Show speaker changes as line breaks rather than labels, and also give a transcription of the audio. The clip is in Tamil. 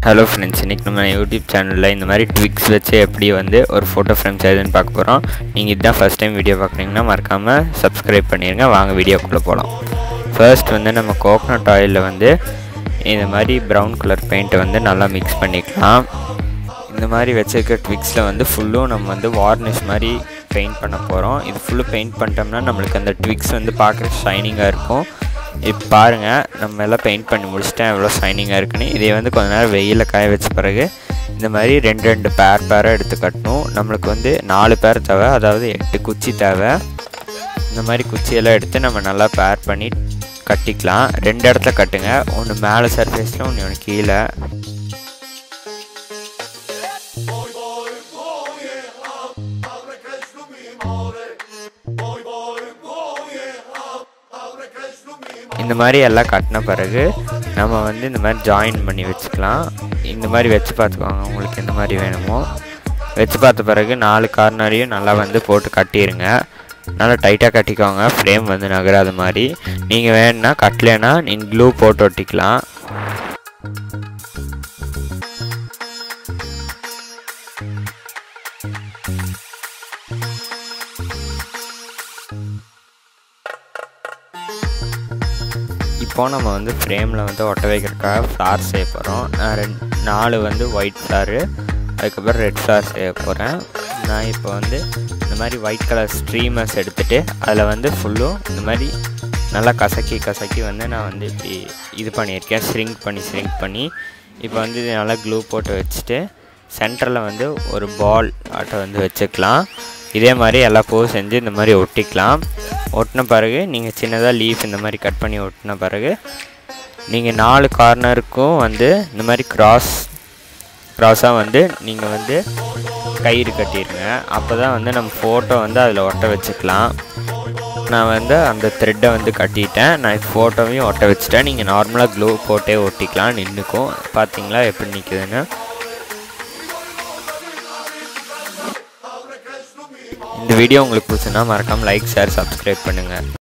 ஹலோ ஃப்ரெண்ட்ஸ் இன்றைக்கி நம்ம யூடியூப் சேனலில் இந்த மாதிரி ட்விக்ஸ் வச்சு எப்படி வந்து ஒரு ஃபோட்டோ ஃப்ரேம் செய்யுதுன்னு பார்க்க போகிறோம் நீங்கள் இதுதான் ஃபஸ்ட் டைம் வீடியோ பார்க்குறீங்கன்னா மறக்காமல் சப்ஸ்கிரைப் பண்ணிடுங்க வாங்க வீடியோக்குள்ளே போகலாம் ஃபர்ஸ்ட் வந்து நம்ம கோகனட் ஆயிலில் வந்து இந்த மாதிரி ப்ரௌன் கலர் பெயிண்ட்டை வந்து நல்லா மிக்ஸ் பண்ணிக்கலாம் இந்த மாதிரி வச்சிருக்க ட்விக்ஸில் வந்து ஃபுல்லும் நம்ம வந்து வார்னிஷ் மாதிரி பெயிண்ட் பண்ண போகிறோம் இது ஃபுல்லு பெயிண்ட் பண்ணிட்டோம்னா நம்மளுக்கு அந்த ட்விக்ஸ் வந்து பார்க்குற ஷைனிங்காக இருக்கும் இப்போ பாருங்கள் நம்ம எல்லாம் பெயிண்ட் பண்ணி முடிச்சிட்டேன் எவ்வளோ ஷைனிங்காக இருக்குன்னு இதை வந்து கொஞ்ச நேரம் வெயிலில் காய வச்ச பிறகு இந்த மாதிரி ரெண்டு ரெண்டு பேர் பேராக எடுத்து கட்டணும் நம்மளுக்கு வந்து நாலு பேர் தேவை அதாவது எட்டு குச்சி தேவை இந்த மாதிரி குச்சியெல்லாம் எடுத்து நம்ம நல்லா பேர் பண்ணி கட்டிக்கலாம் ரெண்டு இடத்துல கட்டுங்க ஒன்று மேலே சர்ஃபேஸில் ஒன்று ஒன்று கீழே இந்த மாதிரி எல்லாம் கட்டின பிறகு நம்ம வந்து இந்த மாதிரி ஜாயின் பண்ணி வச்சுக்கலாம் இந்த மாதிரி வச்சு பார்த்துக்கோங்க உங்களுக்கு எந்த மாதிரி வேணுமோ வச்சு பார்த்த பிறகு நாலு கார்னரையும் நல்லா வந்து போட்டு கட்டிடுங்க நல்லா டைட்டாக கட்டிக்கோங்க ஃப்ரேம் வந்து நகராத மாதிரி நீங்கள் வேணும்னா கட்டலைன்னா நீங்கள் க்ளூ போட்டு ஒட்டிக்கலாம் இப்போ நம்ம வந்து ஃப்ரேமில் வந்து ஒட்ட வைக்கிறதுக்காக ஃப்ளார் செய்ய போகிறோம் நான் ரெண்டு நாலு வந்து ஒயிட் ஃப்ளாரு அதுக்கப்புறம் ரெட் ஃப்ளார் செய்ய போகிறேன் நான் இப்போ வந்து இந்த மாதிரி ஒயிட் கலர் ஸ்ட்ரீமர்ஸ் எடுத்துகிட்டு அதில் வந்து ஃபுல்லும் இந்த மாதிரி நல்லா கசக்கி கசக்கி வந்து நான் வந்து இப்படி இது பண்ணியிருக்கேன் ஸ்ரிங்க் பண்ணி ஸ்ரிங்க் பண்ணி இப்போ வந்து இது நல்லா க்ளூ போட்டு வச்சுட்டு சென்டரில் வந்து ஒரு பால் ஆட்டை வந்து வச்சுக்கலாம் இதே மாதிரி எல்லா பூவும் செஞ்சு இந்த மாதிரி ஒட்டிக்கலாம் ஒட்டின பிறகு நீங்கள் சின்னதாக லீஃப் இந்த மாதிரி கட் பண்ணி ஒட்டின பிறகு நீங்கள் நாலு கார்னருக்கும் வந்து இந்த மாதிரி கிராஸ் க்ராஸாக வந்து நீங்கள் வந்து கயிறு கட்டிடுங்க அப்போ தான் வந்து நம்ம ஃபோட்டோ வந்து அதில் ஒட்ட வச்சுக்கலாம் நான் வந்து அந்த த்ரெட்டை வந்து கட்டிட்டேன் நான் ஃபோட்டோவையும் ஒட்ட வச்சுட்டேன் நீங்கள் நார்மலாக க்ளூ போட்டே ஒட்டிக்கலாம் நின்றுக்கும் பார்த்தீங்களா எப்படி நிற்குதுன்னு இந்த வீடியோ உங்களுக்கு பிடிச்சுன்னா மறக்காமல் லைக் ஷேர் சப்ஸ்கிரைப் பண்ணுங்கள்